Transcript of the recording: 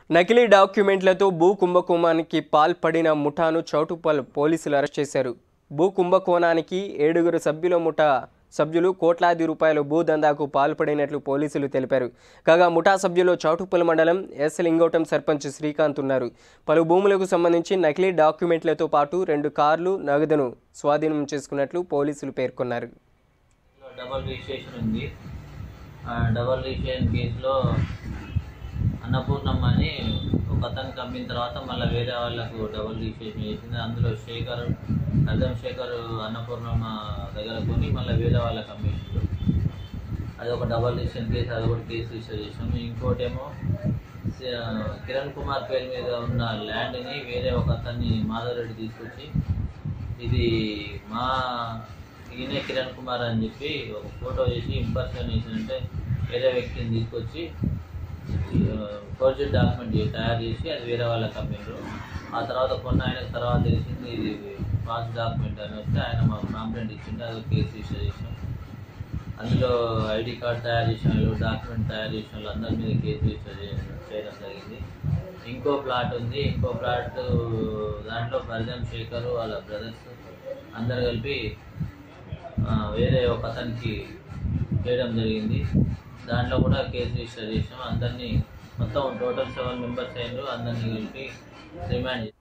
నకిలీ డాక్యుమెంట్లతో భూ కుంభకోణానికి పాల్పడిన ముఠాను చౌటుప్పల్ పోలీసులు అరెస్ట్ చేశారు భూ కుంభకోణానికి ఏడుగురు సభ్యుల ముఠా సభ్యులు కోట్లాది రూపాయల భూ దందాకు పాల్పడినట్లు పోలీసులు తెలిపారు కాగా ముఠా సభ్యులు చౌటుప్పల్ మండలం ఎస్ లింగోటం సర్పంచ్ శ్రీకాంత్ ఉన్నారు పలు భూములకు సంబంధించి నకిలీ డాక్యుమెంట్లతో పాటు రెండు కార్లు నగదును స్వాధీనం చేసుకున్నట్లు పోలీసులు పేర్కొన్నారు డబల్ రిజిస్ట్రేషన్ ఉంది ఆ డబల్ రిజిస్ట్రేషన్ కేసులో అన్నపూర్ణమ్మ అని ఒక అతనికి అమ్మిన తర్వాత మళ్ళీ వేరే వాళ్ళకు డబల్ రిజిస్ట్రేషన్ చేసింది అందులో శేఖర్ అర్థం శేఖర్ అన్నపూర్ణమ్మ దగ్గర కొని మళ్ళీ వేరే వాళ్ళకి అమ్మేసిండు అది ఒక డబల్ రిజిస్ట్రేషన్ కేసు అది ఒకటి కేసు రిజిస్టర్ చేసాము ఇంకోటేమో స- కిరణ్ కుమార్ పేరు మీద ఉన్న ల్యాండ్ని వేరే ఒక అతన్ని మాధవరెడ్డి తీసుకొచ్చి ఇది మా ఈయనే కిరణ్ కుమార్ అని చెప్పి ఒక ఫోటో చేసి ఇంపర్సనేషన్ అంటే వేరే వ్యక్తిని తీసుకొచ్చి ఫోర్జరీ డాక్యుమెంట్ తయారు చేసి అది వేరే వాళ్ళకి అమ్మిండ్రు ఆ తర్వాత కొన్న ఆయనకు తర్వాత తెలిసింది ఇది ఫాల్స్ డాక్యుమెంట్ అని వస్తే ఆయన మాకు కంప్లైంట్ ఇచ్చిండు అది ఒక కేసు రిజిస్టర్ చేసాం అందులో ఐడి కార్డ్ తయారు చేసిన వాళ్ళు డాక్యుమెంట్ తయారు చేసిన వాళ్ళు అందరి మీద కేసు రిజిస్టర్ చేయడం చేయడం జరిగింది ఇంకో ప్లాట్ ఉంది ఇంకో ప్లాట్ దాంట్లో పరిజం శేఖర్ వాళ్ళ బ్రదర్స్ అందరు కలిపి ఆ, వేరే ఒక అతనికి చేయడం జరిగింది దాంట్లో కూడా కేసు రిజిస్టర్ చేసాం అందరినీ మొత్తం టోటల్ సెవెన్ మెంబర్స్ అయినారు అందరినీ కలిపి రిమాండ్